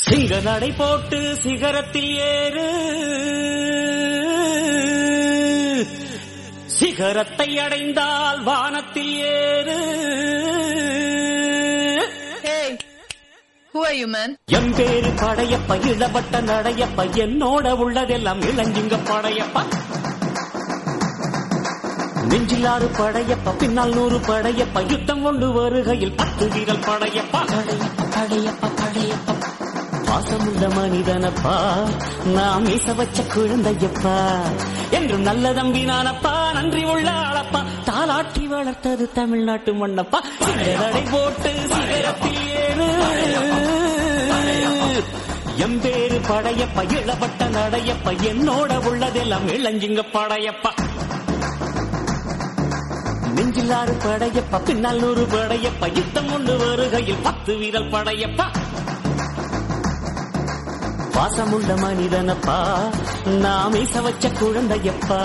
சிங்க நடை போட்டு சிகரத்தில் ஏறு சிகரத்தை அடைந்தால் வானத்தில் ஏறு Hey, who are you, man? எம் பேரு படையப்ப இளவட்ட நடையப்ப என்னோட உள்ளதெல்லாம் இளஞ்சிங்க படையப்பா நெஞ்சிலாறு படையப்ப பின்னால் நூறு படையப்ப யுத்தம் கொண்டு வருகையில் பத்து வீரல் படையப்பா படையப்ப படையப்ப படையப்ப பாசமுள்ள மனிதனப்பா நாம் மீச வச்ச குழந்தையப்பா என்றும் நல்ல தம்பி நானப்பா நன்றி உள்ள ஆளப்பா தாலாட்டி வளர்த்தது தமிழ்நாட்டு மண்ணப்பா சிகரடை போட்டு சிகரத்தில் ஏறு எம்பேரு படையப்ப இளவட்ட நடையப்ப என்னோட உள்ளதெல்லாம் இளஞ்சிங்க படையப்பா நெஞ்சிலாறு படையப்ப பின்னால் நூறு படையப்ப யுத்தம் கொண்டு வருகையில் பத்து வீரல் படையப்பா பாசமுள்ள மனிதனப்பா நாம் ஈச வச்ச குழந்தையப்பா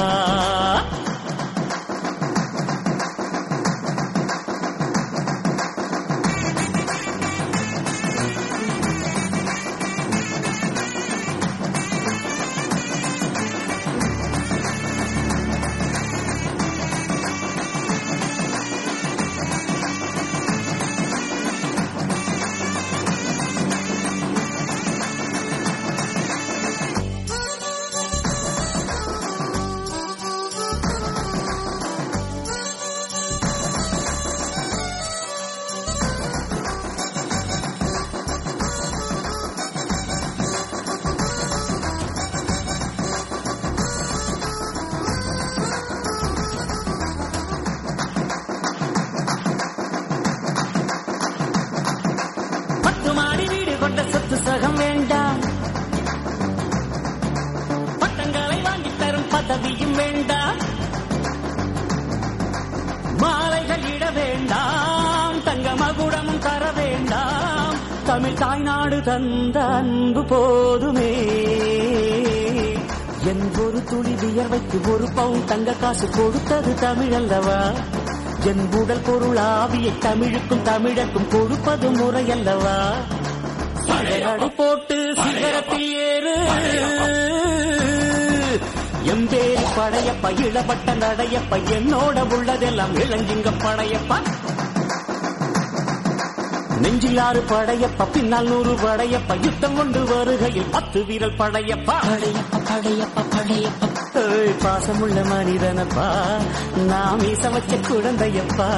பத்து மாடி வீடு கொண்ட சொத்து சகம் வேண்டாம் பட்டங்களை வாங்கி தரும் பதவியும் வேண்டாம் மாலைகள் இட வேண்டாம் தங்க மகுடமும் தர வேண்டாம் தமிழ் தாய்நாடு தந்த அன்பு போதுமே என் ஒரு துளி வியர்வைக்கு ஒரு பவுன் தங்க காசு கொடுத்தது தமிழ் அல்லவா என் உடல் பொருள் ஆவியை தமிழுக்கும் தமிழக்கும் கொடுப்பது முறையல்லவா சிகரடை போட்டு சிகரத்தில் ஏறு எம்பேரி படையப்ப இளப்பட்ட நடையப்ப என்னோட உள்ளதெல்லாம் இளஞ்சிங்க படையப்பா நெஞ்சிலாறு படையப்ப பின்னால் நூறு படையப்ப யுத்தம் கொண்டு வருகையில் பத்து வீரல் படையப்பா படையப்ப படையப்ப படையப்ப ஏய், பாசமுள்ள மனிதனப்பா நாம் ஈச வச்ச குழந்தையப்பா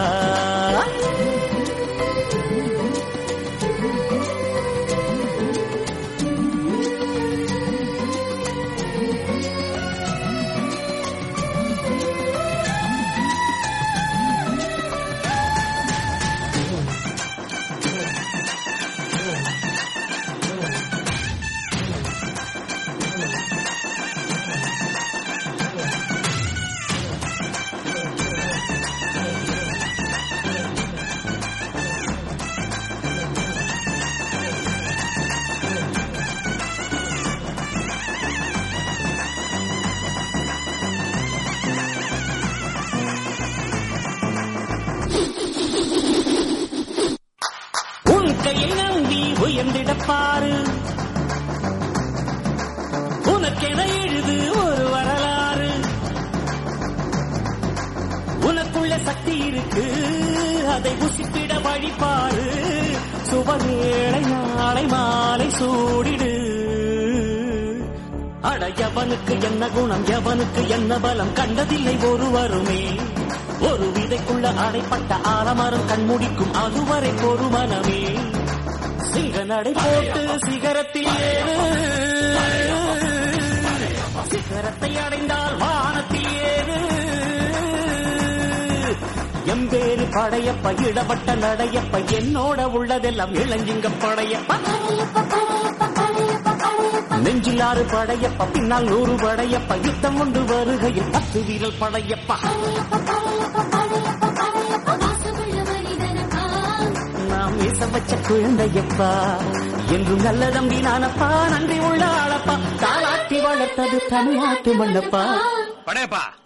உன் கையை நம்பி உயர்ந்திடப் பாரு உனக்கென எழுது ஒரு வரலாறு உனக்குள்ள சக்தி இருக்கு அதை புசித்திட வழிபாரு சுபவேளை நாளை மாலை சூடிடு அட எவனுக்கு என்ன குணம் எவனுக்கு என்ன பலம் கண்டதில்லை ஒருவருமே ஒரு விதைக்குள்ள அடைப்பட்ட ஆலமரம் கண்முடிக்கும் அதுவரை பொறுமனமே சிங்க நடை போட்டு சிகரத்தில் ஏறு சிகரத்தை அடைந்தால் வானத்தில் ஏறு எம்பேரு படையப்ப இடப்பட்ட நடையப்ப என்னோட உள்ளதெல்லாம் இளஞ்சிங்க படையப்ப நெஞ்சிலாறு படையப்ப பின்னால் நூறு படையப்ப யுத்தம் கொண்டு வருகையில் பத்து வீரல் படையப்பா நாம் மீச வச்ச குழந்தையப்பா என்றும் நல்ல தம்பி நானப்பா நன்றி உள்ள ஆளப்பா தாளாட்டி வளர்த்தது தமிழ்நாட்டு மண்ணப்பா படையப்பா